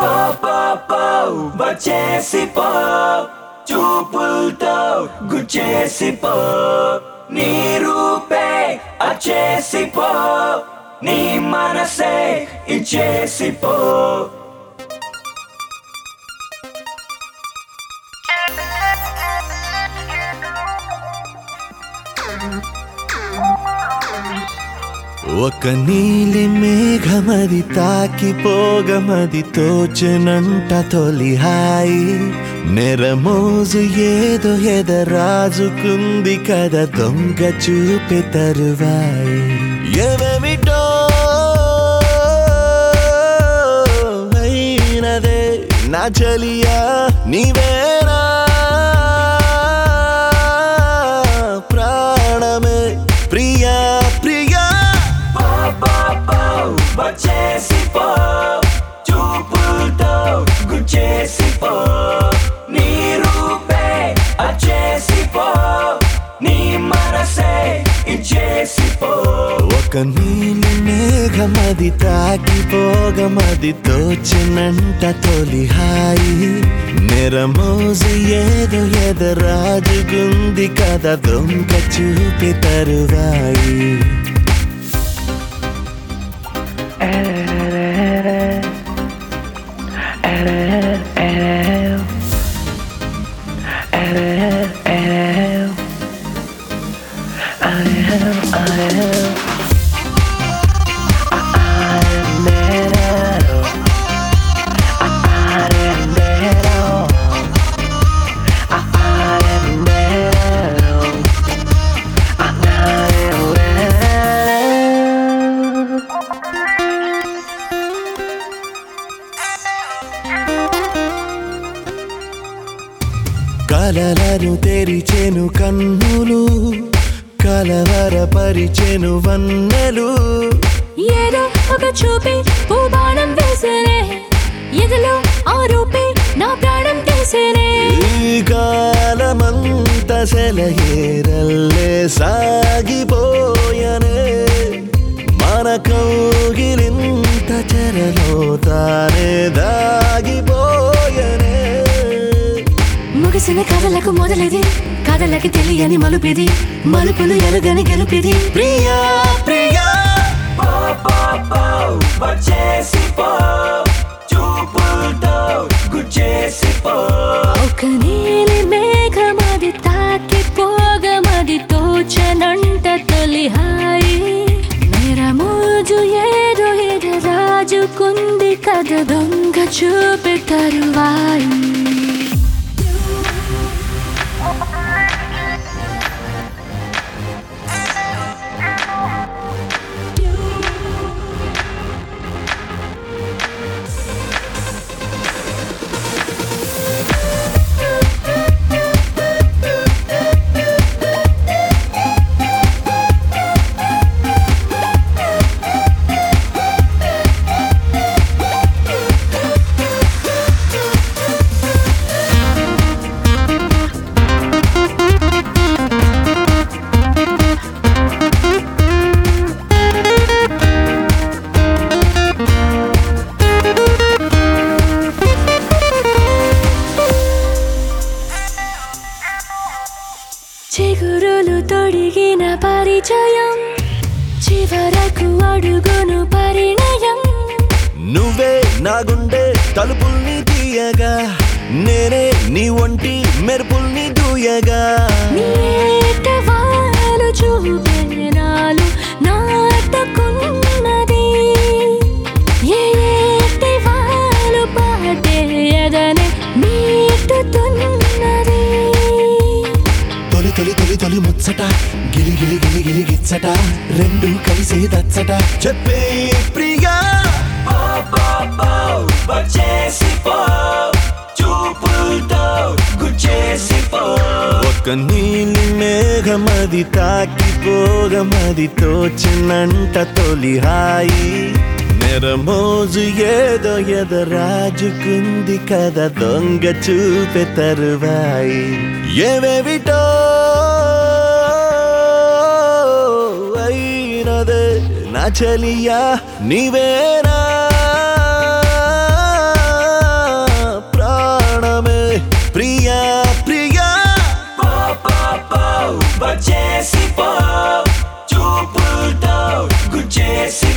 పో పో పో వచ్చేసి పో చూపులతో గుచ్చేసి పో నీ రూపే అచేసి పో నీ మనసే ఇచ్చేసి పో ఒక నీలి మేఘమది తాకిపోగమది తోచనంట తొలి హాయి నెరమోజు ఏదో ఎదరాజుకుంది కదా దొంగ చూపే తరువాయి ఏమేమిటో అయినదే నా చలియా నీవేనా ప్రాణమే ప్రియా ప్రియా పో పో పో వచ్చేసి పో చూపులతో గుచ్చేసి పో నీ రూపే అచేసి పో నీ మనసే ఇచ్చేసి పో ఒక నీలి మేఘమది తాకిపోగమది తోచినంట తొలి హాయి నెరమోజు ఏదో ఎదరాజుగుంది కదా దొంగ చూపి తరువాయి కలలను తెరిచెను కన్నులు కలవరపరిచెను వన్నెలు ఏదో ఒక చూపి పూబాణం వేసేనే ఎదలో ఆ రూపే నా ప్రాణం తీసేనే ఈ కాలమంత సెలయేరల్లే సాగిపోయనే మన కౌగిలింత చెరలో తానే దాగిపోయనే ముగిసిన కథలకు మొదలది కథలకి తెలియని మలుపిది మలుపులు ఎలుగని గెలుపిది ప్రియా ప్రియా పో పో పో వచ్చేసి పో చూపులతో గుచ్చేసి పో ఒక నీలి మేఘమది తాకి పోగమది తోచనంట తొలి హాయి నేరమోజు ఏదో ఎద రాజుకుంది కథ దొంగ చూపి తరువాయి చిగురులు తొడిగిన పరిచయం చివరకు అడుగును పరిణయం నువ్వే నా గుండె తలుపుల్ని తీయగా నేనే నీ ఒంటి మెరుపుల్ని దూయగా నీట వాలు చూపెనాలు నాటకున్నది ఏ ఏటి వాలు పాటే ఎదనే మీటుతున్నది తొలి తొలి తొలి తొలి ముచ్చట గిలి గిలి గిలి గిలి గిచ్చట రెండు కలిసి దచ్చట చెప్పే ప్రియా పో పో పో వచ్చేసి పో చూపులతో గుచ్చేసి పో ఒక నీలి మేఘమది తాకిపోగమది తోచినంట తొలి హాయి నెరమోజు ఏదో ఎదరాజుకుంది కదా దొంగ చూపే తరువాయి ఏవేవిటో అయినదే నా చలియా నీవేనా గుచ్చేసిపో